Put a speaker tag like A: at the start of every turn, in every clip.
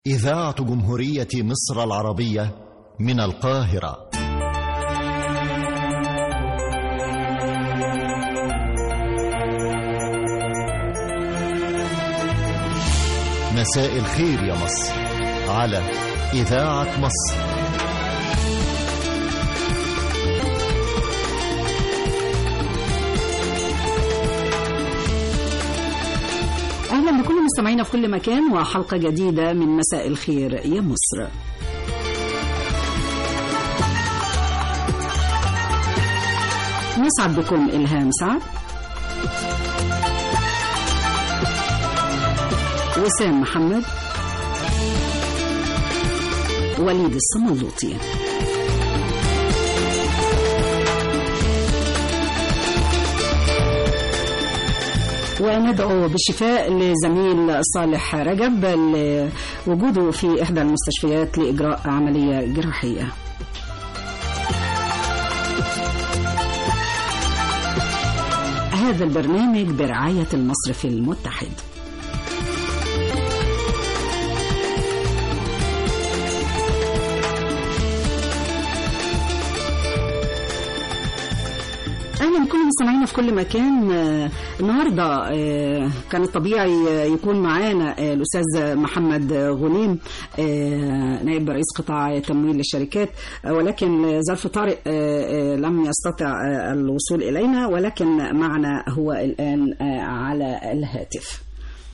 A: إذاعة جمهورية مصر العربية من القاهرة مساء الخير يا مصر على إذاعة مصر
B: أهلا بكل مستمعينا في كل مكان وحلقة جديدة من مساء الخير يا مصر نسعد بكم إلهام سعد وسام محمد وليد الصملوطي وندعو بالشفاء لزميل صالح رجب لوجوده في إحدى المستشفيات لإجراء عملية جراحية هذا البرنامج برعاية المصرف المتحد اهلا بكل مستمعينا في كل مكان آه، النهارده آه، كان الطبيعي آه، يكون معانا آه، الاستاذ محمد غنيم آه، نائب رئيس قطاع تمويل الشركات آه، ولكن ظرف طارئ آه، آه، لم يستطع آه، الوصول الينا ولكن معنا هو الان آه، على الهاتف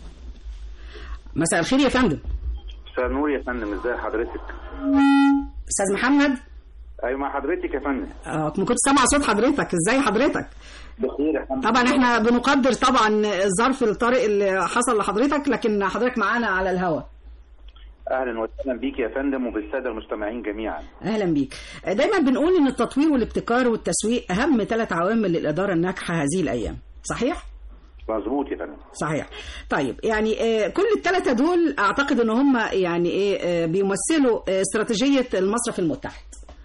B: مساء الخير يا فندم
C: مساء النور يا فندم ازي حضرتك
B: استاذ محمد
C: ايوه مع حضرتك يا فندم
B: آه، ما كنت سامع صوت حضرتك ازاي حضرتك
C: بخير يا فندم
B: طبعا احنا بنقدر طبعا الظرف الطارئ اللي حصل لحضرتك لكن حضرتك معانا على الهواء
C: اهلا وسهلا بيك يا فندم وبالساده المستمعين جميعا
B: اهلا بيك دايما بنقول ان التطوير والابتكار والتسويق اهم ثلاث عوامل للاداره الناجحه هذه الايام صحيح
C: مظبوط يا فندم
B: صحيح طيب يعني آه، كل الثلاثه دول اعتقد ان هم يعني ايه آه، بيمثلوا آه، استراتيجيه المصرف المتحد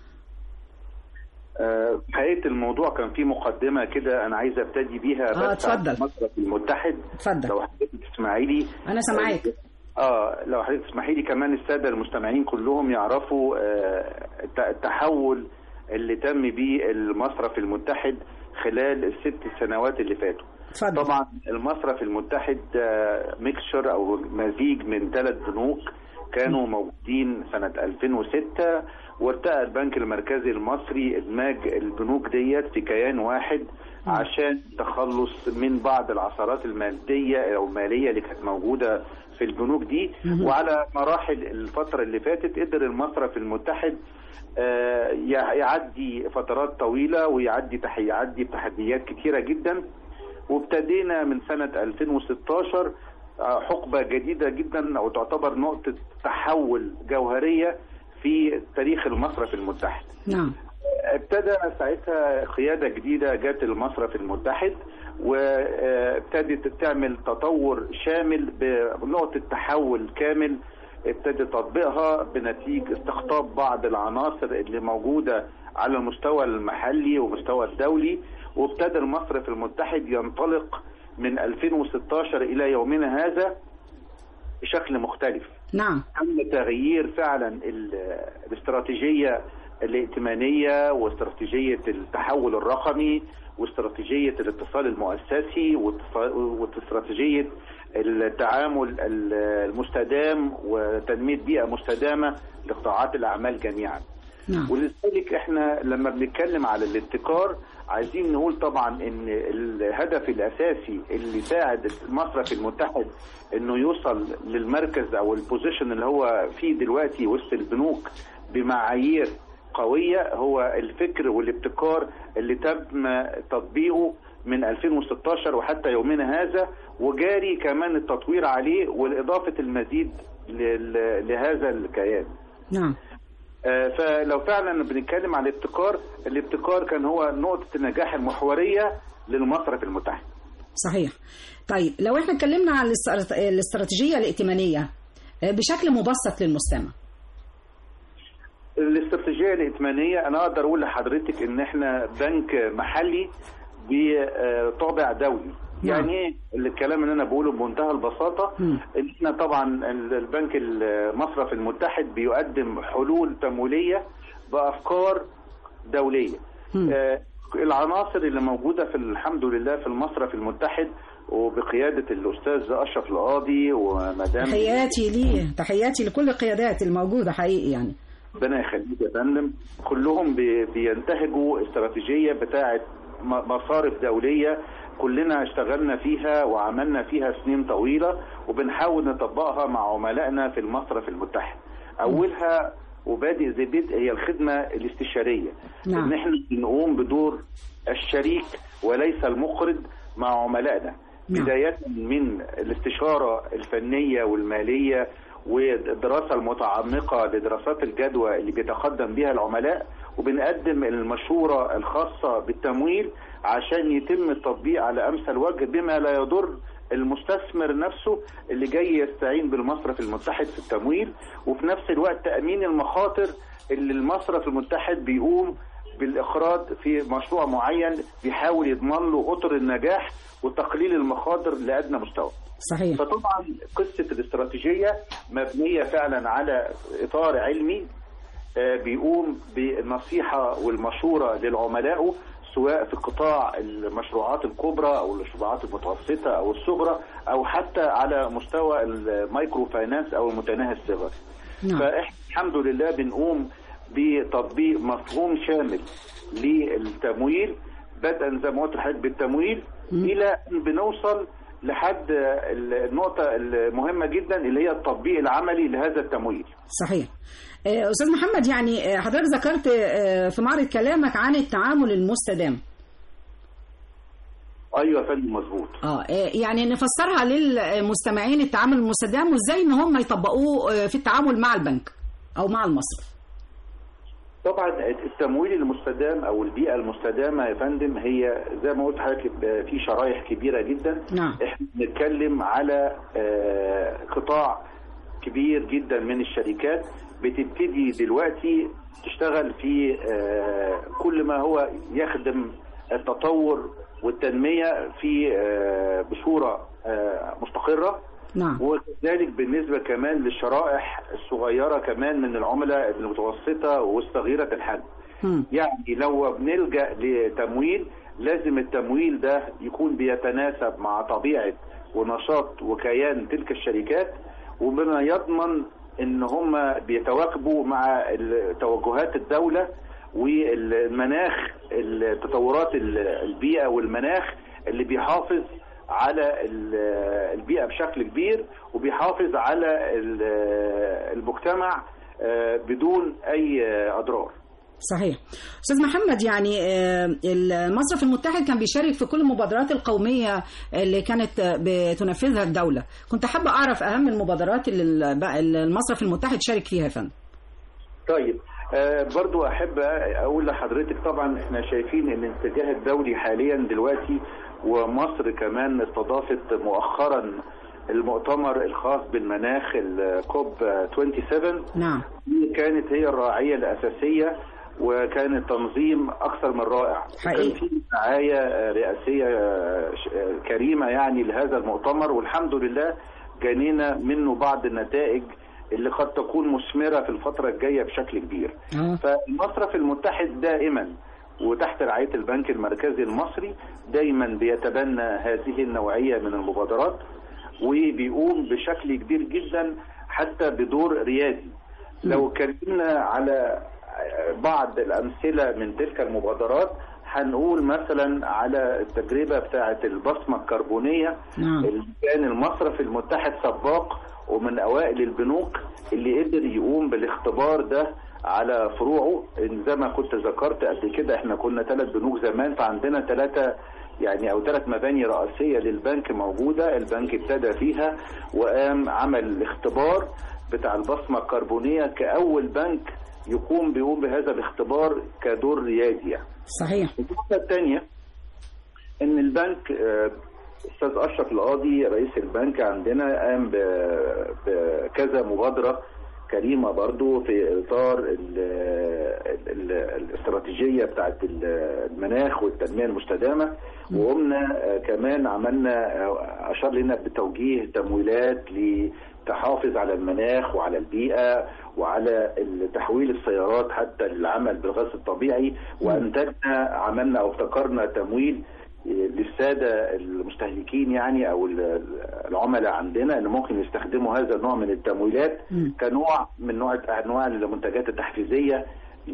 C: آه، حقيقه الموضوع كان فيه مقدمه كده انا عايز ابتدي بيها
B: آه،
C: بس عن
B: اتفضل.
C: المصرف المتحد
B: اتفضل
C: لو حضرتك تسمعي لي
B: انا سامعاك
C: اه لو حضرتك تسمحي لي كمان الساده المستمعين كلهم يعرفوا آه، الت- التحول اللي تم بيه المصرف المتحد خلال الست سنوات اللي فاتوا
B: اتفضل
C: طبعا المصرف المتحد ميكشر او مزيج من ثلاث بنوك كانوا موجودين سنة 2006 وارتأى البنك المركزي المصري ادماج البنوك ديت في كيان واحد عشان تخلص من بعض العثرات المادية او المالية اللي كانت موجودة في البنوك دي وعلى مراحل الفترة اللي فاتت قدر المصرف المتحد آه، يع- يعدي فترات طويلة ويعدي تح- يعدي بتحديات كتيرة جدا وابتدينا من سنة 2016 آه، حقبة جديدة جدا أو تعتبر نقطة تحول جوهرية في تاريخ المصرف المتحد
B: نعم
C: ابتدى ساعتها قيادة جديدة جت المصرف المتحد وابتدت تعمل تطور شامل بنقطة تحول كامل ابتدى تطبيقها بنتيجة استقطاب بعض العناصر اللي موجودة على المستوى المحلي ومستوى الدولي وابتدى المصرف المتحد ينطلق من 2016 إلى يومنا هذا بشكل مختلف
B: نعم
C: تم تغيير فعلا ال- الاستراتيجية الائتمانية واستراتيجية التحول الرقمي واستراتيجية الاتصال المؤسسي والتص- واستراتيجية التعامل ال- المستدام وتنمية بيئة مستدامة لقطاعات الأعمال جميعا
B: نعم
C: ولذلك احنا لما بنتكلم على الابتكار عايزين نقول طبعا ان الهدف الاساسي اللي ساعد المصرف المتحد انه يوصل للمركز او البوزيشن اللي هو فيه دلوقتي وسط البنوك بمعايير قوية هو الفكر والابتكار اللي تم تطبيقه من 2016 وحتى يومنا هذا وجاري كمان التطوير عليه والإضافة المزيد لل- لهذا الكيان
B: نعم
C: آه، فلو فعلا بنتكلم عن الابتكار الابتكار كان هو نقطة النجاح المحورية للمصرف المتحد
B: صحيح طيب لو احنا اتكلمنا عن الاسترات- الاستراتيجية الائتمانية آه، بشكل مبسط للمستمع
C: الاستراتيجية الائتمانية أنا أقدر أقول لحضرتك إن إحنا بنك محلي بطابع دولي
B: نعم.
C: يعني ايه الكلام اللي انا بقوله بمنتهى البساطه
B: مم.
C: ان احنا طبعا ال- البنك المصرف المتحد بيقدم حلول تمويليه بافكار دوليه
B: مم.
C: آه، العناصر اللي موجوده في الحمد لله في المصرف المتحد وبقياده الاستاذ اشرف القاضي ومدام
B: تحياتي ليه تحياتي لكل القيادات الموجودة حقيقي يعني
C: ربنا يخليك يا فندم كلهم بي- بينتهجوا استراتيجيه بتاعه م- مصارف دوليه كلنا اشتغلنا فيها وعملنا فيها سنين طويله وبنحاول نطبقها مع عملائنا في المصرف المتحد اولها وبادئ ذي بدء هي الخدمه الاستشاريه
B: نعم.
C: ان احنا بنقوم بدور الشريك وليس المقرض مع عملائنا
B: نعم.
C: بدايه من الاستشاره الفنيه والماليه والدراسه المتعمقه لدراسات الجدوى اللي بيتقدم بها العملاء وبنقدم المشوره الخاصه بالتمويل عشان يتم التطبيق على امثل وجه بما لا يضر المستثمر نفسه اللي جاي يستعين بالمصرف المتحد في التمويل وفي نفس الوقت تامين المخاطر اللي المصرف المتحد بيقوم بالاخراج في مشروع معين بيحاول يضمن له اطر النجاح وتقليل المخاطر لادنى مستوى.
B: صحيح
C: فطبعا قصه الاستراتيجيه مبنيه فعلا على اطار علمي آه، بيقوم بالنصيحه والمشوره للعملاء سواء في قطاع المشروعات الكبرى او المشروعات المتوسطه او الصغرى او حتى على مستوى المايكرو فاينانس او المتناهي الصغر.
B: نعم.
C: فاحنا الحمد لله بنقوم بتطبيق مفهوم شامل للتمويل بدءا زي ما قلت لحضرتك بالتمويل الى ان بنوصل لحد النقطه المهمه جدا اللي هي التطبيق العملي لهذا التمويل.
B: صحيح آه، أستاذ محمد يعني آه، حضرتك ذكرت آه، في معرض كلامك عن التعامل المستدام
C: ايوه يا فندم مظبوط.
B: اه آه، يعني نفسرها للمستمعين التعامل المستدام وازاي ان هم يطبقوه آه، في التعامل مع البنك او مع المصرف
C: طبعا التمويل المستدام او البيئه المستدامه يا فندم هي زي ما قلت لحضرتك في شرايح كبيره جدا
B: نعم.
C: احنا بنتكلم على آه، قطاع كبير جدا من الشركات بتبتدي دلوقتي تشتغل في آه، كل ما هو يخدم التطور والتنميه في آه، بصوره آه، مستقره
B: نعم
C: وكذلك بالنسبه كمان للشرائح الصغيره كمان من العملاء المتوسطه والصغيره الحجم.
B: مم.
C: يعني لو بنلجا لتمويل لازم التمويل ده يكون بيتناسب مع طبيعه ونشاط وكيان تلك الشركات وبما يضمن ان هم بيتواكبوا مع ال- توجهات الدوله والمناخ التطورات ال- البيئه والمناخ اللي بيحافظ على ال- البيئه بشكل كبير وبيحافظ على ال- المجتمع آه، بدون اي اضرار.
B: صحيح استاذ محمد يعني آه، المصرف المتحد كان بيشارك في كل المبادرات القوميه اللي كانت آه، بتنفذها الدوله كنت حابه اعرف اهم المبادرات اللي الب- اللي المصرف المتحد شارك فيها يا فندم
C: طيب آه برضو احب اقول لحضرتك طبعا احنا شايفين ان الاتجاه الدولي حاليا دلوقتي ومصر كمان استضافت مؤخرا المؤتمر الخاص بالمناخ الكوب 27
B: نعم
C: دي كانت هي الراعيه الاساسيه وكان التنظيم اكثر من رائع
B: حقيقي.
C: كان في رعايه آه، رئاسيه آه، ش- آه، كريمه يعني لهذا المؤتمر والحمد لله جنينا منه بعض النتائج اللي قد تكون مثمره في الفتره الجايه بشكل كبير
B: اه
C: فالمصرف المتحد دائما وتحت رعايه البنك المركزي المصري دايما بيتبنى هذه النوعيه من المبادرات وبيقوم بشكل كبير جدا حتى بدور ريادي لو اتكلمنا على بعض الامثله من تلك المبادرات هنقول مثلا على التجربه بتاعه البصمه الكربونيه
B: نعم.
C: اللي كان المصرف المتحد سباق ومن اوائل البنوك اللي قدر يقوم بالاختبار ده على فروعه إن زي ما كنت ذكرت قبل كده احنا كنا ثلاث بنوك زمان فعندنا ثلاثه يعني او ثلاث مباني رئيسيه للبنك موجوده البنك ابتدى فيها وقام عمل الاختبار بتاع البصمه الكربونيه كاول بنك يقوم بيقوم بهذا الاختبار كدور ريادي يعني.
B: صحيح
C: النقطة الثانية إن البنك آه، أستاذ أشرف القاضي رئيس البنك عندنا قام ب- بكذا مبادرة كريمه برضو في اطار ال ال الاستراتيجيه بتاعت المناخ والتنميه المستدامه وقمنا آه، كمان عملنا آه، اشار لنا بتوجيه تمويلات لتحافظ على المناخ وعلى البيئه وعلى تحويل السيارات حتى للعمل بالغاز الطبيعي وانتجنا عملنا او ابتكرنا تمويل للساده المستهلكين يعني او ال- العملاء عندنا ان ممكن يستخدموا هذا النوع من التمويلات
B: مم.
C: كنوع من نوع انواع المنتجات التحفيزيه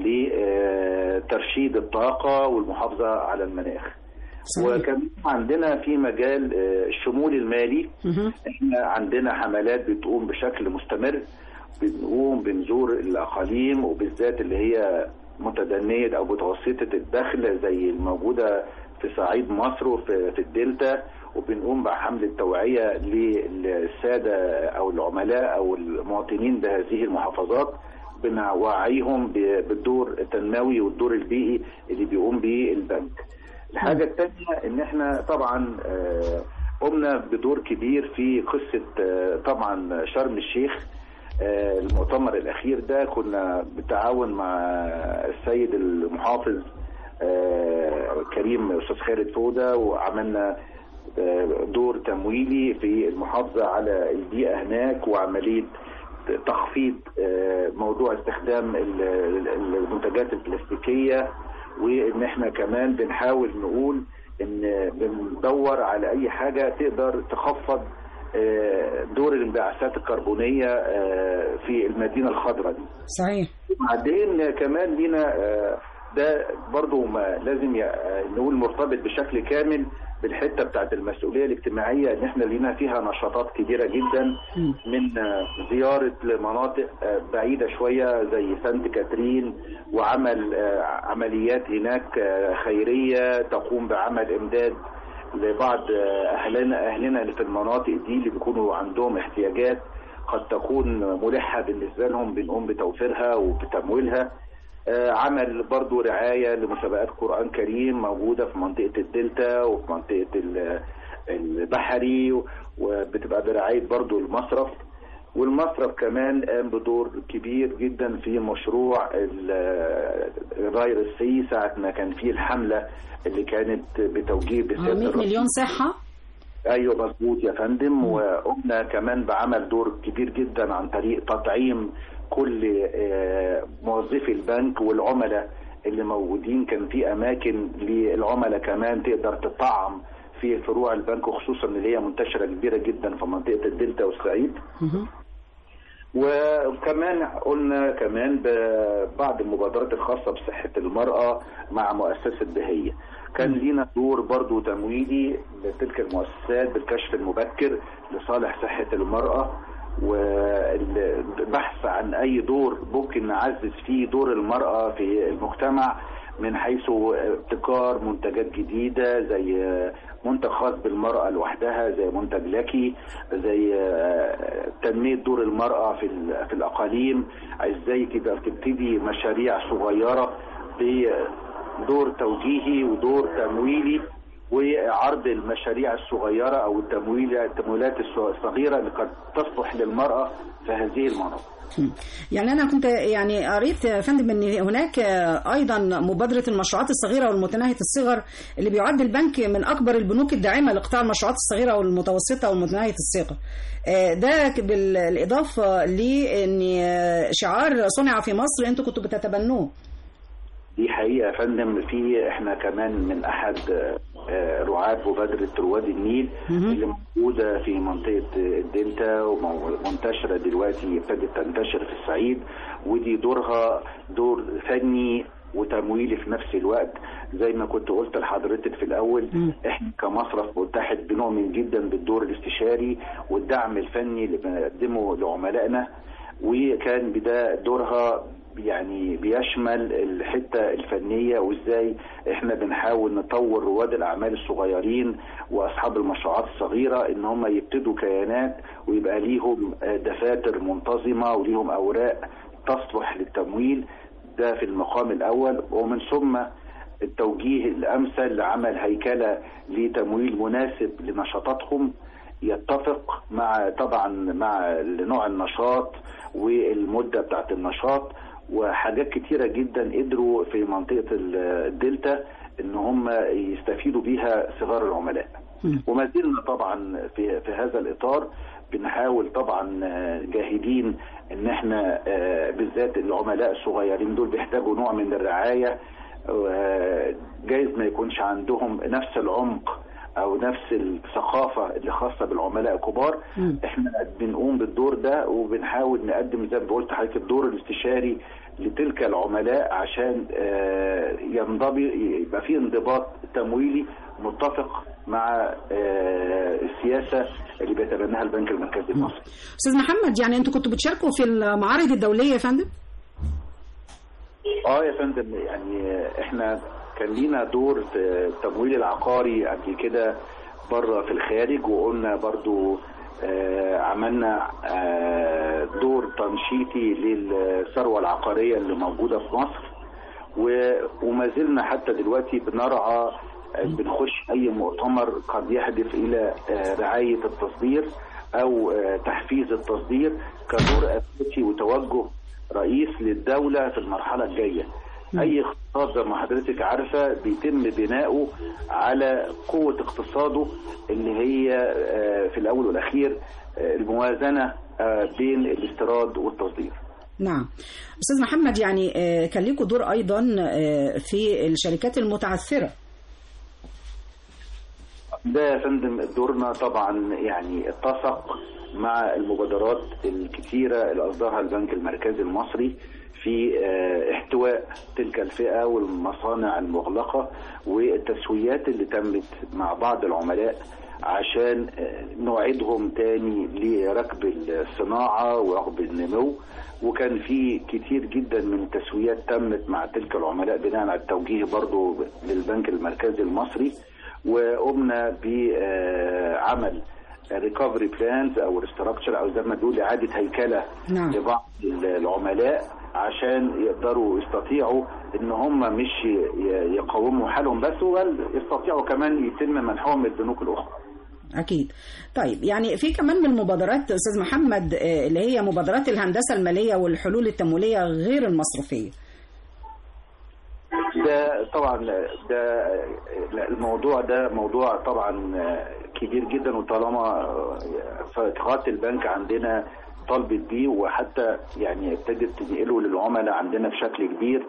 C: لترشيد الطاقه والمحافظه على المناخ.
B: صحيح.
C: وكمان عندنا في مجال آه، الشمول المالي
B: مهم.
C: احنا عندنا حملات بتقوم بشكل مستمر بنقوم بنزور الاقاليم وبالذات اللي هي متدنيه او متوسطه الدخل زي الموجوده في صعيد مصر وفي في الدلتا وبنقوم بحمله توعيه للساده او العملاء او المواطنين بهذه المحافظات بنوعيهم ب- بالدور التنموي والدور البيئي اللي بيقوم به البنك. الحاجه الثانيه ان احنا طبعا آه، قمنا بدور كبير في قصه آه، طبعا شرم الشيخ آه، المؤتمر الاخير ده كنا بالتعاون مع السيد المحافظ آه، كريم استاذ خالد فوده وعملنا آه، دور تمويلي في المحافظه على البيئه هناك وعمليه تخفيض آه، موضوع استخدام ال- ال- المنتجات البلاستيكيه وان احنا كمان بنحاول نقول ان بندور على اي حاجه تقدر تخفض آه، دور الانبعاثات الكربونيه آه، في المدينه الخضراء دي.
B: صحيح
C: بعدين كمان لينا آه، ده برضو ما لازم ي- آه، نقول مرتبط بشكل كامل بالحته بتاعت المسؤوليه الاجتماعيه ان احنا لينا فيها نشاطات كبيره جدا
B: مم.
C: من آه، زياره لمناطق آه، بعيده شويه زي سانت كاترين وعمل آه، عمليات هناك آه، خيريه تقوم بعمل امداد لبعض آه، اهلنا اهلنا اللي في المناطق دي اللي بيكونوا عندهم احتياجات قد تكون ملحة بالنسبة لهم بنقوم بتوفيرها وبتمويلها آه، عمل برضو رعاية لمسابقات قرآن كريم موجودة في منطقة الدلتا وفي منطقة ال- البحري وبتبقى برعاية برضو المصرف والمصرف كمان قام بدور كبير جدا في مشروع ال- الراير السي ساعة ما كان فيه الحملة اللي كانت بتوجيه
B: آه،
C: بسيادة
B: 100
C: الرئيس
B: مليون صحة
C: ايوه مظبوط يا فندم وقمنا كمان بعمل دور كبير جدا عن طريق تطعيم كل آه، موظفي البنك والعملاء اللي موجودين كان في اماكن للعملاء كمان تقدر تطعم في فروع البنك وخصوصا اللي هي منتشره كبيره جدا في منطقه الدلتا والصعيد
B: مهم.
C: وكمان قلنا كمان ببعض المبادرات الخاصة بصحة المرأة مع مؤسسة بهية كان لينا دور برضو تمويلي لتلك المؤسسات بالكشف المبكر لصالح صحة المرأة والبحث عن أي دور ممكن نعزز فيه دور المرأة في المجتمع من حيث ابتكار منتجات جديدة زي منتج خاص بالمرأة لوحدها زي منتج لكي زي آه، تنمية دور المرأة في ال- في الأقاليم ازاي كده تبتدي مشاريع صغيرة بدور توجيهي ودور تمويلي وعرض المشاريع الصغيرة أو التمويل التمويلات الص- الصغيرة اللي قد تصلح للمرأة في هذه المناطق
B: مم. يعني أنا كنت يعني قريت يا فندم أن هناك آه، أيضا مبادرة المشروعات الصغيرة والمتناهية الصغر اللي بيعد البنك من أكبر البنوك الداعمة لقطاع المشروعات الصغيرة والمتوسطة والمتناهية الصغر آه، ده بالإضافة لأن آه، شعار صنع في مصر أنتوا كنتوا بتتبنوه
C: دي حقيقة يا فندم في احنا كمان من احد آه، رعاة مبادرة رواد النيل
B: مهم.
C: اللي موجودة في منطقة الدلتا ومنتشرة دلوقتي ابتدت تنتشر في الصعيد ودي دورها دور فني وتمويلي في نفس الوقت زي ما كنت قلت لحضرتك في الاول
B: مم.
C: احنا كمصرف متحد بنؤمن جدا بالدور الاستشاري والدعم الفني اللي بنقدمه لعملائنا وكان بدا دورها يعني بيشمل الحته الفنيه وازاي احنا بنحاول نطور رواد الاعمال الصغيرين واصحاب المشروعات الصغيره ان هم يبتدوا كيانات ويبقى ليهم آه، دفاتر منتظمه وليهم اوراق تصلح للتمويل ده في المقام الاول ومن ثم التوجيه الامثل لعمل هيكله لتمويل مناسب لنشاطاتهم يتفق مع طبعا مع نوع النشاط والمده بتاعت النشاط وحاجات كتيره جدا قدروا في منطقه الدلتا ان هم يستفيدوا بيها صغار العملاء وما زلنا طبعا في في هذا الاطار بنحاول طبعا جاهدين ان احنا بالذات العملاء الصغيرين دول بيحتاجوا نوع من الرعايه جايز ما يكونش عندهم نفس العمق او نفس الثقافه اللي خاصه بالعملاء الكبار احنا بنقوم بالدور ده وبنحاول نقدم زي ما قلت حضرتك الدور الاستشاري لتلك العملاء عشان ينضبط يبقى في انضباط تمويلي متفق مع السياسه اللي بيتبناها البنك المركزي المصري.
B: استاذ محمد يعني انتوا كنتوا بتشاركوا في المعارض الدوليه يا فندم؟
C: اه يا فندم يعني احنا كان لينا دور في التمويل العقاري قبل كده بره في الخارج وقلنا برضو آه عملنا آه دور تنشيطي للثروه العقاريه اللي موجوده في مصر وما زلنا حتى دلوقتي بنرعى بنخش اي مؤتمر قد يهدف الى آه رعايه التصدير او تحفيز التصدير كدور اساسي وتوجه رئيس للدوله في المرحله الجايه. اي اقتصاد زي ما حضرتك عارفه بيتم بناؤه على قوه اقتصاده اللي هي في الاول والاخير الموازنه بين الاستيراد والتصدير.
B: نعم استاذ محمد يعني كان لكم دور ايضا في الشركات المتعثره
C: ده يا فندم دورنا طبعا يعني اتسق مع المبادرات الكثيره اللي اصدرها البنك المركزي المصري في احتواء تلك الفئه والمصانع المغلقه والتسويات اللي تمت مع بعض العملاء عشان نوعدهم تاني لركب الصناعه وركب النمو وكان في كتير جدا من التسويات تمت مع تلك العملاء بناء على التوجيه برضو للبنك المركزي المصري وقمنا بعمل ريكفري بلانز او ريستراكشر او زي ما بنقول اعاده هيكله
B: نعم.
C: لبعض العملاء عشان يقدروا يستطيعوا ان هم مش يقوموا حالهم بس بل يستطيعوا كمان يتم منحهم البنوك الاخرى.
B: اكيد طيب يعني في كمان من المبادرات استاذ محمد اللي هي مبادرات الهندسه الماليه والحلول التمويليه غير المصرفيه
C: ده طبعا ده الموضوع ده موضوع طبعا كبير جدا وطالما فتحات البنك عندنا طالبت بيه وحتى يعني ابتدت تنقله للعملاء عندنا بشكل كبير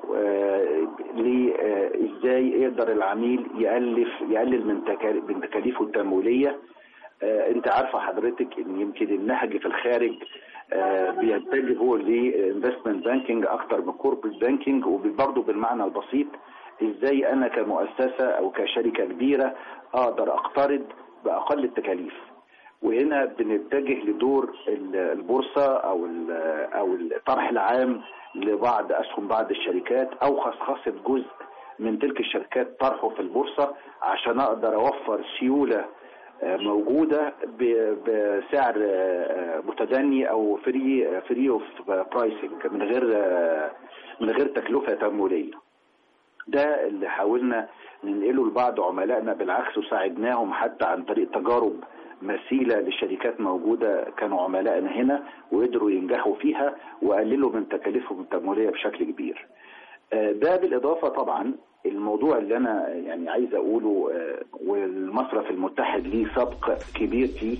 C: ازاي يقدر العميل يالف يقلل من من تكاليفه التمويليه انت عارفه حضرتك ان يمكن النهج في الخارج بيتجه هو لانفستمنت بانكينج اكتر من كوربريت بانكينج وبرضه بالمعنى البسيط ازاي انا كمؤسسه او كشركه كبيره اقدر اقترض باقل التكاليف وهنا بنتجه لدور البورصه او او الطرح العام لبعض اسهم بعض الشركات او خصخصه جزء من تلك الشركات طرحه في البورصه عشان اقدر اوفر سيوله موجوده بسعر متدني او فري فري اوف برايسنج من غير من غير تكلفه تمويليه. ده اللي حاولنا ننقله لبعض عملائنا بالعكس وساعدناهم حتى عن طريق تجارب مثيله لشركات موجوده كانوا عملائنا هنا وقدروا ينجحوا فيها وقللوا من تكاليفهم التمويليه بشكل كبير. ده بالاضافه طبعا الموضوع اللي انا يعني عايز اقوله والمصرف المتحد ليه سبق كبير فيه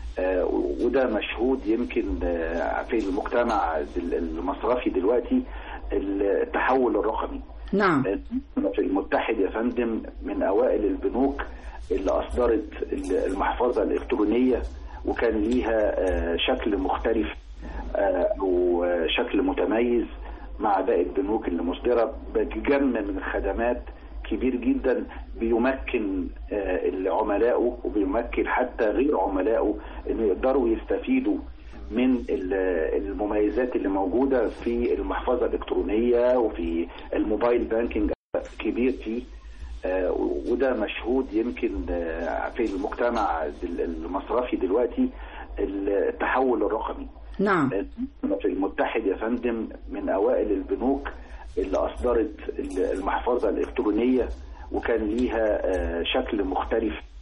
C: وده مشهود يمكن في المجتمع المصرفي دلوقتي التحول الرقمي
B: نعم
C: في المتحد يا فندم من اوائل البنوك اللي اصدرت المحفظه الالكترونيه وكان ليها شكل مختلف او شكل متميز مع باقي البنوك اللي مصدره بجم من الخدمات كبير جدا بيمكن عملائه وبيمكن حتى غير عملائه انه يقدروا يستفيدوا من المميزات اللي موجوده في المحفظه الالكترونيه وفي الموبايل بانكينج كبير فيه وده مشهود يمكن في المجتمع المصرفي دلوقتي التحول الرقمي
B: نعم
C: في المتحد يا فندم من اوائل البنوك اللي اصدرت المحفظه الالكترونيه وكان ليها شكل مختلف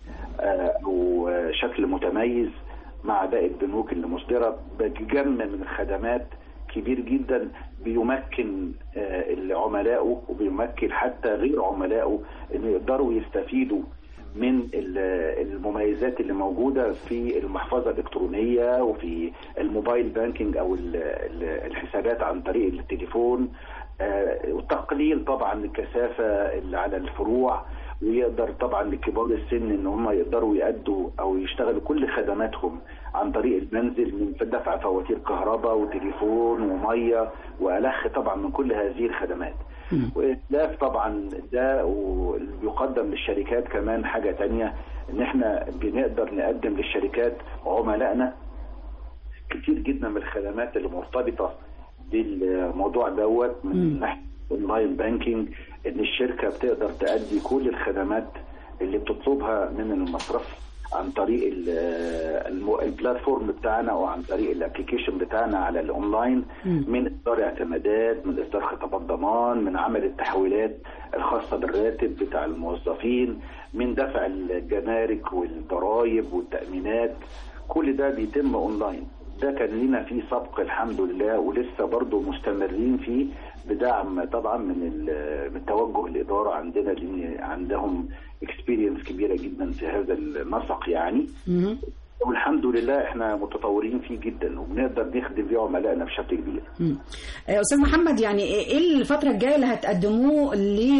C: آه، او آه، شكل متميز مع باقي البنوك اللي مصدره بجم من الخدمات كبير جدا بيمكن آه، عملائه وبيمكن حتى غير عملائه انه يقدروا يستفيدوا من ال- المميزات اللي موجوده في المحفظه الالكترونيه وفي الموبايل بانكينج او ال- ال- الحسابات عن طريق التليفون آه، وتقليل طبعا الكثافه اللي على الفروع ويقدر طبعا لكبار السن ان هم يقدروا يأدوا او يشتغلوا كل خدماتهم عن طريق المنزل من دفع فواتير كهرباء وتليفون وميه والخ طبعا من كل هذه الخدمات. والاف طبعا ده ويقدم للشركات كمان حاجه تانية ان احنا بنقدر نقدم للشركات عملائنا كتير جدا من الخدمات اللي مرتبطه بالموضوع دوت من ناحيه اونلاين بانكينج ان الشركه بتقدر تأدي كل الخدمات اللي بتطلبها من المصرف عن طريق ال- الم- البلاتفورم بتاعنا او عن طريق الابلكيشن بتاعنا على الاونلاين من اصدار اعتمادات من اصدار خطابات ضمان من عمل التحويلات الخاصه بالراتب بتاع الموظفين من دفع الجمارك والضرائب والتامينات كل ده بيتم اونلاين ده كان لنا فيه سبق الحمد لله ولسه برضه مستمرين فيه بدعم طبعا من ال- من توجه الاداره عندنا لان عندهم اكسبيرينس كبيره جدا في هذا النسق يعني
B: مهم.
C: والحمد لله احنا متطورين فيه جدا وبنقدر نخدم بيه عملائنا بشكل كبير.
B: مم. آه، استاذ محمد يعني ايه الفتره الجايه اللي هتقدموه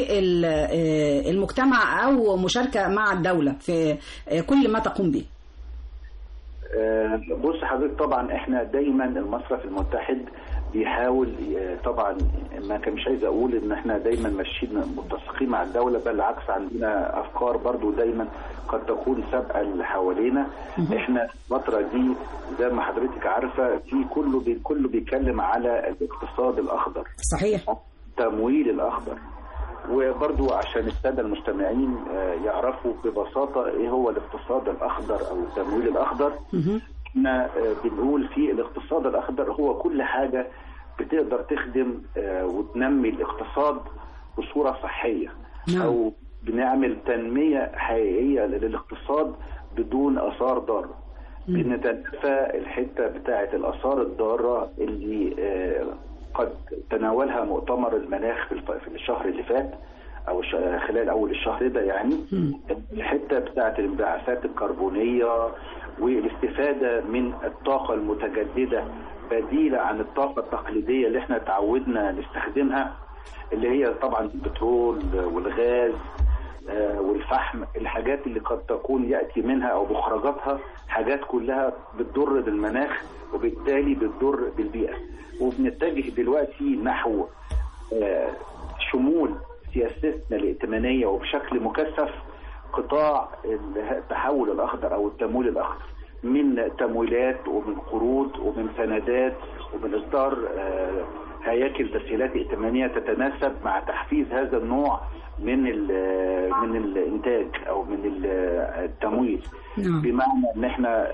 B: للمجتمع او مشاركه مع الدوله في آه، كل ما تقوم به
C: آه، بص حضرتك طبعا احنا دايما المصرف المتحد بيحاول آه، طبعا ما كان مش عايز اقول ان احنا دايما ماشيين متسقين مع الدوله بل العكس عندنا افكار برضو دايما قد تكون سابقه اللي حوالينا احنا الفتره دي زي ما حضرتك عارفه في كله بي كله بيتكلم على الاقتصاد الاخضر
B: صحيح
C: تمويل الاخضر وبرضو عشان الساده المستمعين آه، يعرفوا ببساطه ايه هو الاقتصاد الاخضر او التمويل الاخضر
B: مهم.
C: احنا آه، بنقول في الاقتصاد الاخضر هو كل حاجه بتقدر تخدم آه، وتنمي الاقتصاد بصوره صحيه
B: نعم.
C: او بنعمل تنميه حقيقيه للاقتصاد بدون اثار ضاره بنتنافى الحته بتاعه الاثار الضاره اللي آه، قد تناولها مؤتمر المناخ في الف- في الشهر اللي فات او الش- خلال اول الشهر ده يعني الحته بتاعه الانبعاثات الكربونيه والاستفاده من الطاقه المتجدده بديله عن الطاقه التقليديه اللي احنا تعودنا نستخدمها اللي هي طبعا البترول والغاز آه، والفحم الحاجات اللي قد تكون ياتي منها او مخرجاتها حاجات كلها بتضر بالمناخ وبالتالي بتضر بالبيئه وبنتجه دلوقتي نحو آه، شمول سياستنا الائتمانيه وبشكل مكثف قطاع التحول الاخضر او التمويل الاخضر من تمويلات ومن قروض ومن سندات ومن اصدار آه، هياكل تسهيلات ائتمانيه تتناسب مع تحفيز هذا النوع من ال- من الانتاج او من ال- التمويل
B: نعم.
C: بمعنى ان احنا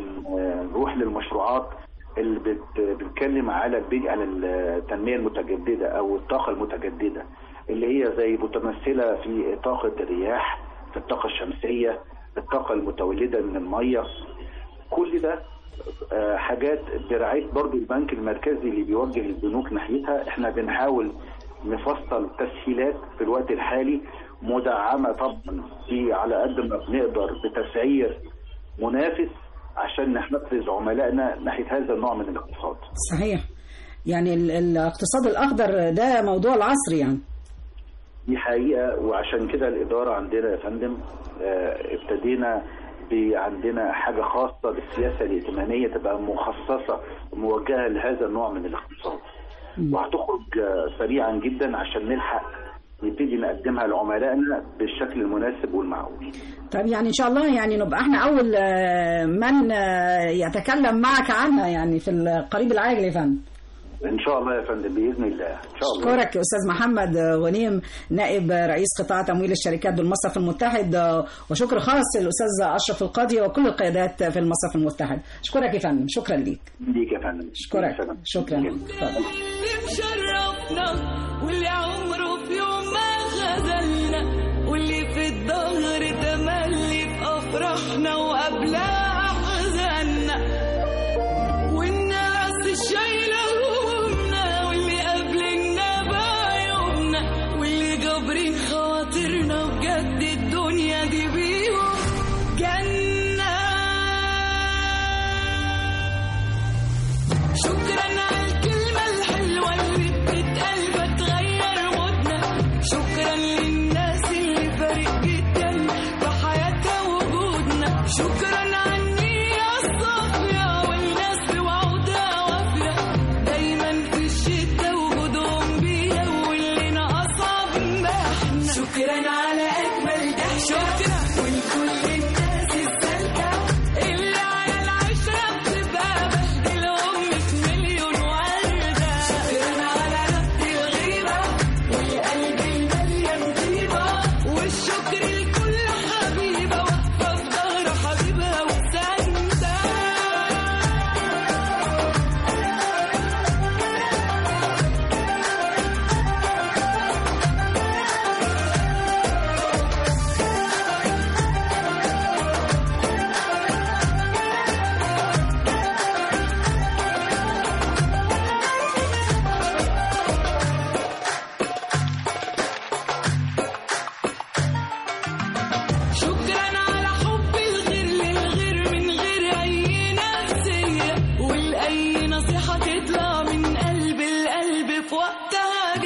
C: بنروح للمشروعات اللي بت- بتتكلم على البني على التنميه المتجدده او الطاقه المتجدده اللي هي زي متمثله في طاقه الرياح في الطاقه الشمسيه الطاقه المتولده من الميه كل ده آه، حاجات برعايه برضو البنك المركزي اللي بيوجه البنوك ناحيتها احنا بنحاول نفصل تسهيلات في الوقت الحالي مدعمه طبعا في على قد ما بنقدر بتسعير منافس عشان نحفز عملائنا ناحيه هذا النوع من الاقتصاد.
B: صحيح يعني ال- الاقتصاد الاخضر ده موضوع العصر يعني
C: دي حقيقه وعشان كده الاداره عندنا يا فندم آه، ابتدينا ب- عندنا حاجه خاصه بالسياسه الائتمانيه تبقى مخصصه وموجهه لهذا النوع من الاقتصاد. وهتخرج آه، سريعا جدا عشان نلحق نبتدي نقدمها لعملائنا بالشكل المناسب والمعقول.
B: طب يعني ان شاء الله يعني نبقى احنا اول آه، من آه، يتكلم معك عنها يعني في القريب العاجل يا فندم
C: ان شاء الله يا فندم باذن الله ان شاء الله.
B: أشكرك يا أستاذ محمد غنيم نائب رئيس قطاع تمويل الشركات بالمصرف المتحد وشكر خاص للأستاذ أشرف القاضي وكل القيادات في المصرف المتحد أشكرك يا فندم شكرا ليك
C: ليك يا فندم
B: أشكرك
C: سلام.
B: شكرا
C: ليك.
B: اتفضل.
D: اللي مشرفنا واللي عمره في يوم ما خذلنا واللي في الظهر تملي في افراح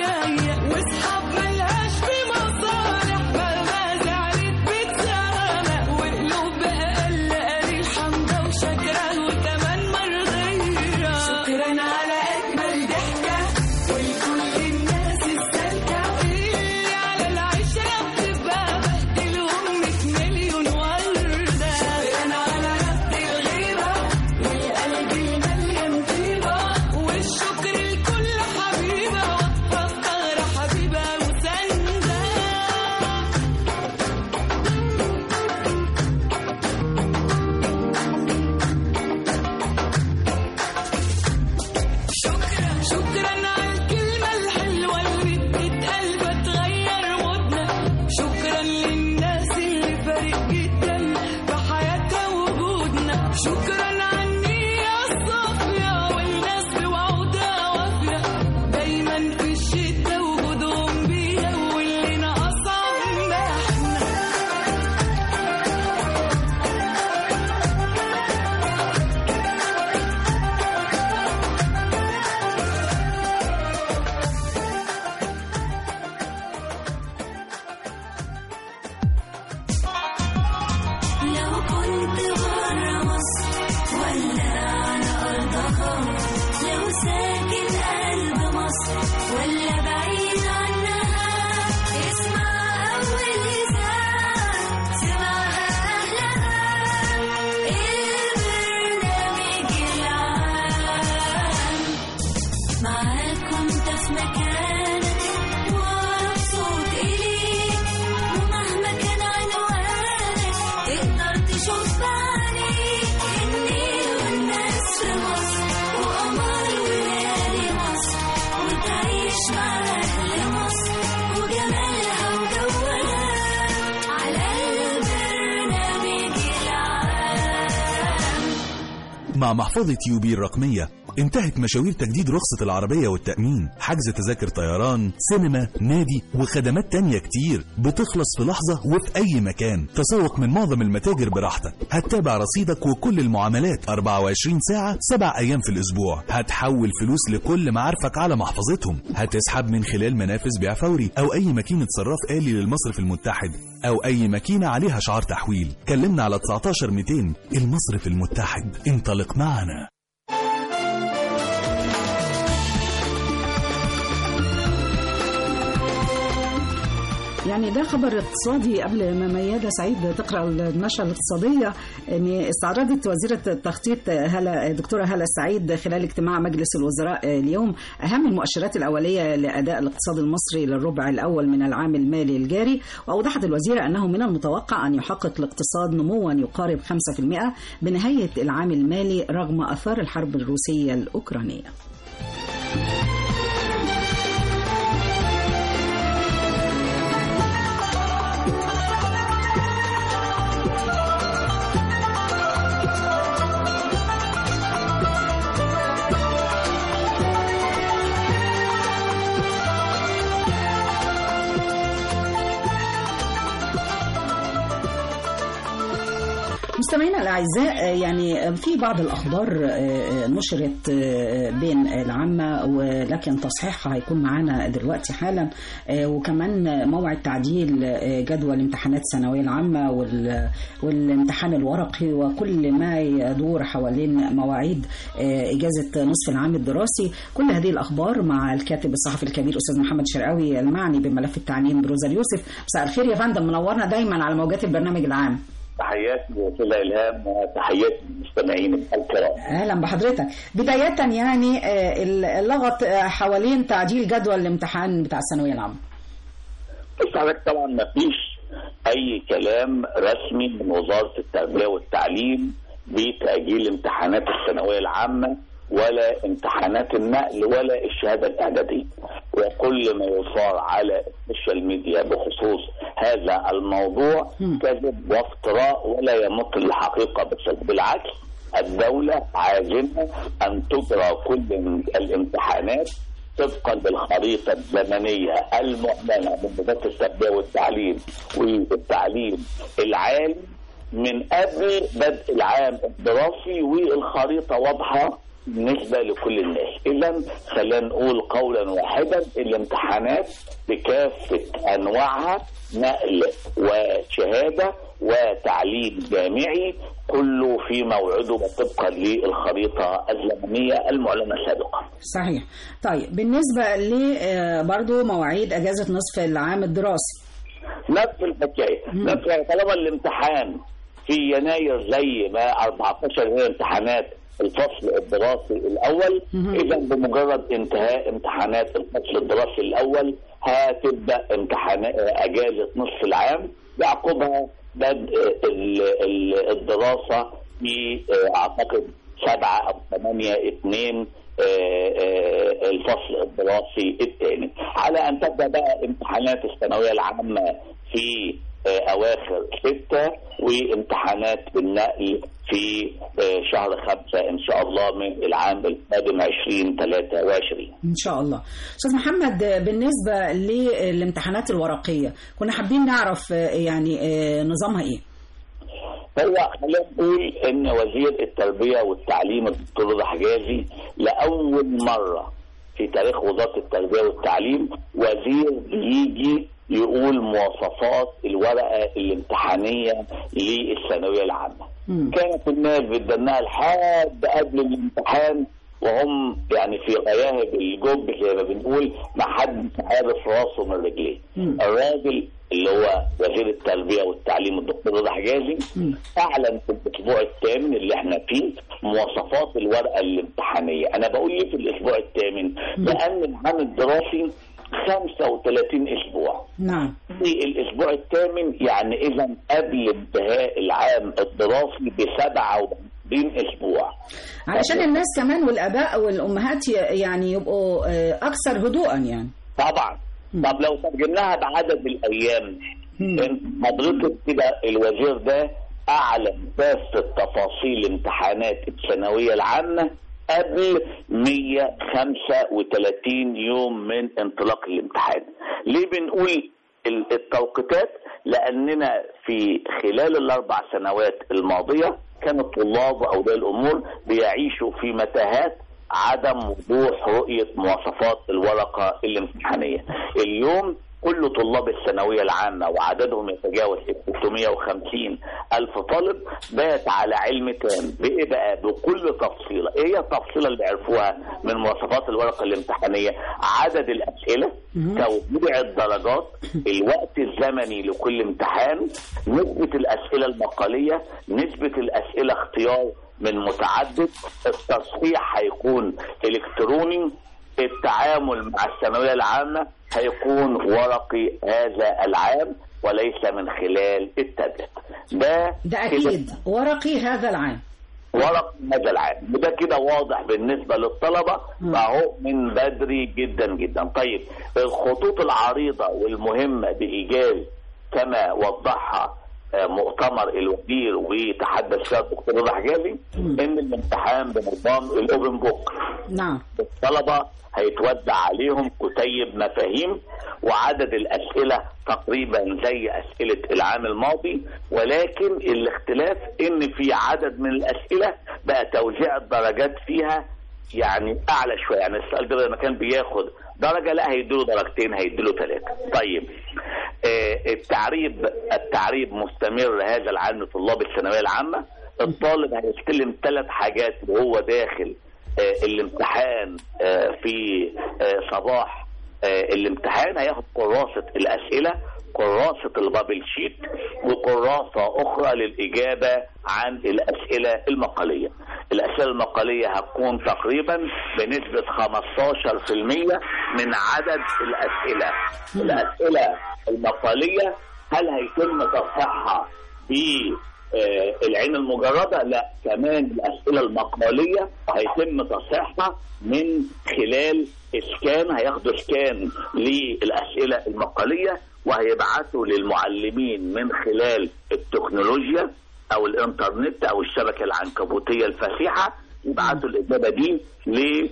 D: جاية واصحاب ملهاش في مصالح مهما زعلت بتسامح وقلوب بأقل قليل حمدة وشكرا وكمان مرضية شكرا على أجمل ضحكة ولكل الناس السالكة اللي على العشرة بتبقى بهدلهم مية مليون وردة شكرا على رفض الغيبة والقلب المليان طيبة والشكر لكل حبيبة واقفة في ظهر حبيبة وسندة شكرا شكرا على الكلمة الحلوة اللي بتتقال بتغير مودنا شكرا للناس اللي فارق جدا في حياتها وجودنا شكرا على النية الصافية والناس بوعودها وافية دايما في الشدة وجودهم بيها واللي ناقصهم احنا
E: لو كنت برا مصر ولا على أرضها لو ساكن قلب مصر ولا بعيد عنها اسمع أول إذاعة سمعها أهلها البرنامج العام معاك وانت في مكانك واقف صوت إليك ومهما كان عنوانك تقدر تشوف بعينيك النيل والناس في مصر وقمر وليالي مصر وتعيش مع أهل مصر وجمالها وجوها على البرنامج العام
F: مع محفظة يوبي الرقمية انتهت مشاوير تجديد رخصة العربية والتأمين حجز تذاكر طيران سينما نادي وخدمات تانية كتير بتخلص في لحظة وفي أي مكان تسوق من معظم المتاجر براحتك هتتابع رصيدك وكل المعاملات 24 ساعة 7 أيام في الأسبوع هتحول فلوس لكل معارفك على محفظتهم هتسحب من خلال منافذ بيع فوري أو أي ماكينة صراف آلي للمصرف المتحد أو أي ماكينة عليها شعار تحويل كلمنا على 19 200 المصرف المتحد انطلق معنا
B: يعني ده خبر اقتصادي قبل ما ميادة سعيد تقرأ النشرة الاقتصادية ان استعرضت وزيرة التخطيط هلا دكتورة هلا سعيد خلال اجتماع مجلس الوزراء اليوم أهم المؤشرات الأولية لأداء الاقتصاد المصري للربع الأول من العام المالي الجاري وأوضحت الوزيرة أنه من المتوقع أن يحقق الاقتصاد نموا يقارب 5% بنهاية العام المالي رغم أثار الحرب الروسية الأوكرانية مستمعينا الاعزاء يعني في بعض الاخبار نشرت بين العامه ولكن تصحيحها هيكون معانا دلوقتي حالا وكمان موعد تعديل جدول امتحانات الثانويه العامه والامتحان الورقي وكل ما يدور حوالين مواعيد اجازه نصف العام الدراسي كل هذه الاخبار مع الكاتب الصحفي الكبير استاذ محمد شرقاوي المعني بملف التعليم بروزا اليوسف مساء الخير يا فندم منورنا دايما على موجات البرنامج العام
G: تحياتي وكل الهام وتحياتي للمستمعين الكرام
B: اهلا بحضرتك بدايه يعني اللغط حوالين تعديل جدول الامتحان بتاع الثانويه العامه
G: بص حضرتك طبعا ما فيش اي كلام رسمي من وزاره التربيه والتعليم بتاجيل امتحانات الثانويه العامه ولا امتحانات النقل ولا الشهاده الاعداديه وكل ما يثار على السوشيال ميديا بخصوص هذا الموضوع كذب وافتراء ولا يمت الحقيقه بصدق بالعكس الدوله عازمه ان تجرى كل الامتحانات طبقا للخريطه الزمنيه المعلنه من وزاره التربيه والتعليم والتعليم العالي من قبل بدء العام الدراسي والخريطه واضحه بالنسبه لكل الناس اذا خلينا نقول قولا واحدا الامتحانات بكافه انواعها نقل وشهاده وتعليم جامعي كله في موعده وطبقا للخريطه الزمنيه المعلنه سابقا
B: صحيح طيب بالنسبة ل آه، برضو مواعيد أجازة نصف العام الدراسي
G: نفس الحكايه نفس الحكاية. طالما الامتحان في يناير زي ما 14 هي امتحانات الفصل الدراسي الاول اذا بمجرد انتهاء امتحانات الفصل الدراسي الاول هتبدا امتحان اجازه نصف العام يعقبها بدء ال- ال- الدراسه في آه، اعتقد سبعة او ثمانية اثنين آه، آه، الفصل الدراسي الثاني على ان تبدا بقى امتحانات الثانويه العامه في آه، اواخر ستة وامتحانات النقل في آه، شهر خمسة ان شاء الله من العام القادم 2023
B: إن شاء الله أستاذ محمد آه، بالنسبة للامتحانات الورقية كنا حابين نعرف آه، يعني آه، نظامها إيه
G: هو خلينا نقول ان وزير التربيه والتعليم الدكتور رضا حجازي لاول مره في تاريخ وزاره التربيه والتعليم وزير يجي يقول مواصفات الورقه الامتحانيه للثانويه العامه. كانت الناس بتدنها لحد قبل الامتحان وهم يعني في غياهب الجب زي ما بنقول ما حد عارف راسه من رجليه. الراجل اللي هو وزير التربيه والتعليم الدكتور رضا حجازي اعلن في الاسبوع الثامن اللي احنا فيه مواصفات الورقه الامتحانيه، انا بقول ليه في الاسبوع الثامن؟ لان العام الدراسي 35 اسبوع.
B: نعم
G: في الاسبوع الثامن يعني اذا قبل انتهاء العام الدراسي ب 47 اسبوع.
B: علشان الناس كمان والآباء والأمهات ي- يعني يبقوا آه، أكثر هدوءا يعني
G: طبعا طب لو ترجمناها بعدد الايام انت حضرتك كده الوزير ده اعلن كافه تفاصيل امتحانات الثانويه العامه قبل 135 يوم من انطلاق الامتحان ليه بنقول ال- التوقيتات لاننا في خلال الاربع سنوات الماضيه كان الطلاب واولياء الامور بيعيشوا في متاهات عدم وضوح رؤيه مواصفات الورقه الامتحانيه. اليوم كل طلاب الثانويه العامه وعددهم يتجاوز 650 الف طالب بات على علم تام بايه بقى بكل تفصيله، ايه هي التفصيله اللي عرفوها من مواصفات الورقه الامتحانيه؟ عدد الاسئله، توزيع الدرجات، الوقت الزمني لكل امتحان، نسبه الاسئله المقاليه، نسبه الاسئله اختيار من متعدد التصحيح هيكون الكتروني التعامل مع الثانويه العامه هيكون ورقي هذا العام وليس من خلال التابلت ده
B: ده أكيد ورقي هذا العام
G: ورق هذا العام وده كده واضح بالنسبة للطلبة فهو من بدري جدا جدا طيب الخطوط العريضة والمهمة بإيجاز كما وضحها آه، مؤتمر الوزير وتحدث فيها الدكتور رضا حجازي ان الامتحان بنظام الاوبن بوك
B: نعم
G: الطلبة هيتوزع عليهم كتيب مفاهيم وعدد الأسئلة تقريبا زي أسئلة العام الماضي ولكن الاختلاف إن في عدد من الأسئلة بقى توزيع الدرجات فيها يعني أعلى شوية يعني السؤال ده لما كان بياخد درجة لا هيديله درجتين هيديله ثلاثة طيب آه التعريب التعريب مستمر هذا العام لطلاب الثانوية العامة الطالب هيستلم ثلاث حاجات وهو داخل آه، الامتحان آه، في آه، صباح آه، الامتحان هياخد كراسة الأسئلة كراسة البابل شيت وكراسة أخرى للإجابة عن الأسئلة المقالية الأسئلة المقالية هتكون تقريبا بنسبة 15% من عدد الأسئلة الأسئلة المقالية هل هيتم تصحيحها في آه، العين المجردة لا كمان الأسئلة المقالية هيتم تصحيحها من خلال اسكان هياخدوا اسكان للأسئلة المقالية وهيبعثوا للمعلمين من خلال التكنولوجيا أو الإنترنت أو الشبكة العنكبوتية الفسيحة يبعثوا الإجابة دي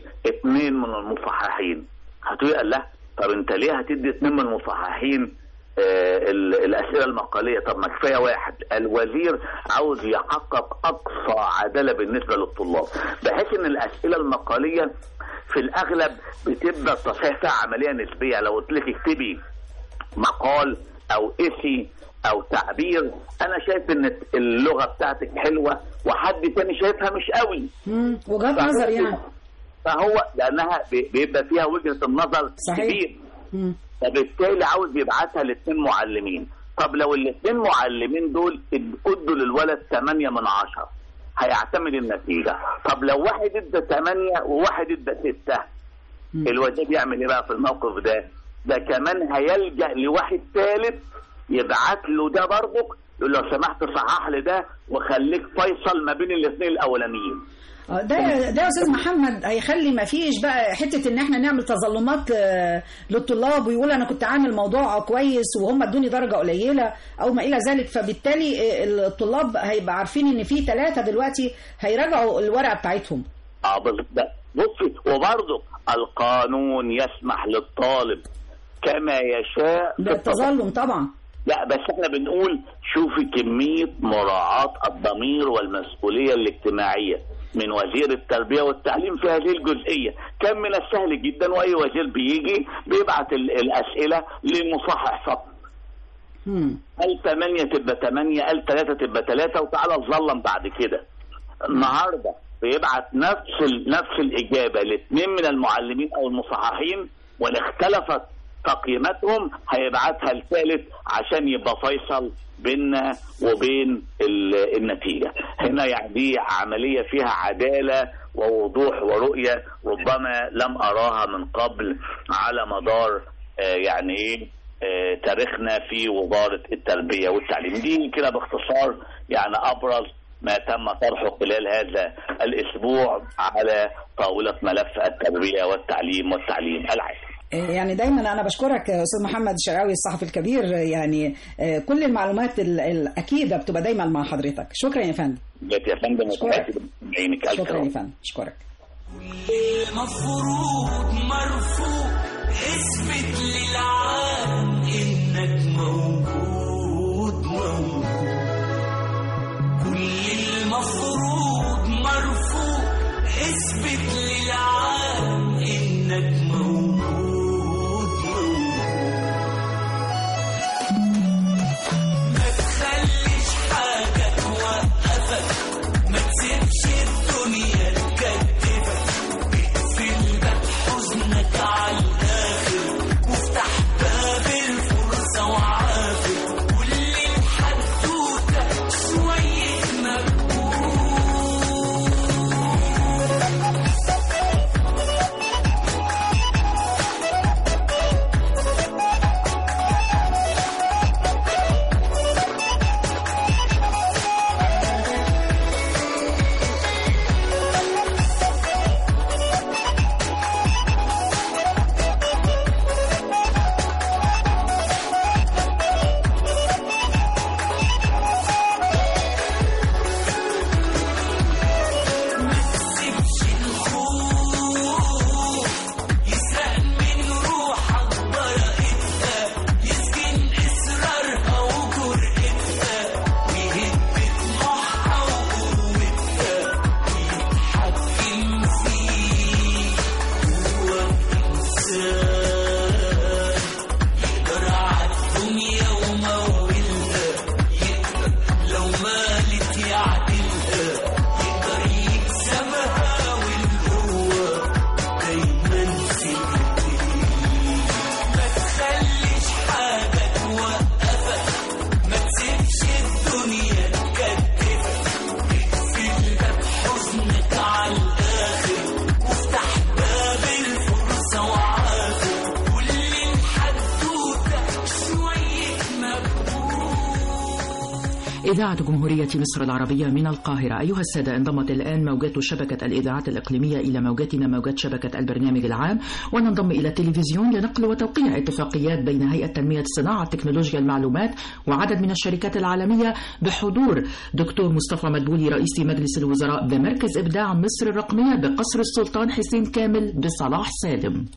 G: لاثنين من المصححين هتقول قال لا طب انت ليه هتدي اثنين من المصححين آه، ال- الاسئله المقاليه طب ما كفايه واحد الوزير عاوز يحقق اقصى عداله بالنسبه للطلاب بحيث ان الاسئله المقاليه في الاغلب بتبقى تصحيح فيها عمليه نسبيه لو قلت لك اكتبي مقال او اسي او تعبير انا شايف ان اللغه بتاعتك حلوه وحد تاني شايفها مش قوي
B: مم. وجهات نظر يعني
G: فهو لانها بي- بيبقى فيها وجهه النظر
B: صحيح.
G: كبير
B: مم.
G: فبالتالي عاوز يبعتها لاثنين معلمين طب لو الاثنين معلمين دول ادوا للولد 8 من 10 هيعتمد النتيجه طب لو واحد ادى 8 وواحد ادى 6
B: مم.
G: الوزير يعمل ايه بقى في الموقف ده ده كمان هيلجا لواحد ثالث يبعت له ده برضك يقول له لو سمحت صحح لي ده وخليك فيصل ما بين الاثنين الاولانيين
B: آه، ده ده يا استاذ محمد هيخلي ما فيش بقى حته ان احنا نعمل تظلمات آه، للطلاب ويقول انا كنت عامل موضوع كويس وهم ادوني درجه قليله او ما الى ذلك فبالتالي آه، الطلاب هيبقى عارفين ان في ثلاثه دلوقتي هيراجعوا الورقه بتاعتهم
G: اه بس ده بصي وبرضه القانون يسمح للطالب كما يشاء
B: ده التظلم طبعا
G: لا بس احنا بنقول شوفي كمية مراعاة الضمير والمسؤولية الاجتماعية من وزير التربية والتعليم في هذه الجزئية كان من السهل جدا وأي وزير بيجي بيبعت ال- الأسئلة للمصحح فقط
B: مم.
G: قال 8 تبقى 8 قال 3 تبقى 3 وتعالى اتظلم بعد كده النهارده بيبعت نفس ال... نفس الاجابه لاثنين من المعلمين او المصححين وان اختلفت تقييماتهم هيبعتها الثالث عشان يبقى فيصل بيننا وبين ال... النتيجه هنا يعني دي عمليه فيها عداله ووضوح ورؤيه ربما لم اراها من قبل على مدار آه، يعني ايه آه، تاريخنا في وزارة التربية والتعليم دي كده باختصار يعني أبرز ما تم طرحه خلال هذا الأسبوع على طاولة ملف التربية والتعليم والتعليم العالي
B: يعني دايما انا بشكرك يا استاذ محمد الشرقاوي الصحفي الكبير يعني آه، كل المعلومات ال- الاكيده بتبقى دايما مع حضرتك شكرا يا فندم
G: جات يا فندم
B: أشكرك.
G: وتحياتي بعينك ألف
B: شكرا يا
G: رب.
B: فندم اشكرك
D: المفروض مرفوض اثبت للعالم انك موجود موجود كل المفروض مرفوض اثبت للعالم انك موجود موجود ما تخليش حاجة توقفك ما تسيبش الدنيا تكتفك اقفل باب حزنك على الآخر وافتح باب الفرصة وعافر كل الحدوتة شوية مجهود تسيبش الخوف يسرق من روحك براءتها يسكن إصرارها وجرأتها ويهد طموحها وقوتها ويتحكم فيك هو إنسان يقدر عالدنيا ومولها يقدر لو مالت يعدلها يقدر يكسبها والقوة دايما في ايديه ما تخليش حاجة توقفك ما تسيبش الدنيا تكتفك اقفل باب حزنك على الآخر وافتح باب الفرصة وعافر كل الحدوتة شوية مجهود
H: إذاعة جمهورية مصر العربية من القاهرة أيها السادة انضمت الآن موجات شبكة الإذاعات الإقليمية إلى موجاتنا موجات شبكة البرنامج العام وننضم إلى التلفزيون لنقل وتوقيع اتفاقيات بين هيئة تنمية صناعة تكنولوجيا المعلومات وعدد من الشركات العالمية بحضور دكتور مصطفى مدبولي رئيس مجلس الوزراء بمركز إبداع مصر الرقمية بقصر السلطان حسين كامل بصلاح سالم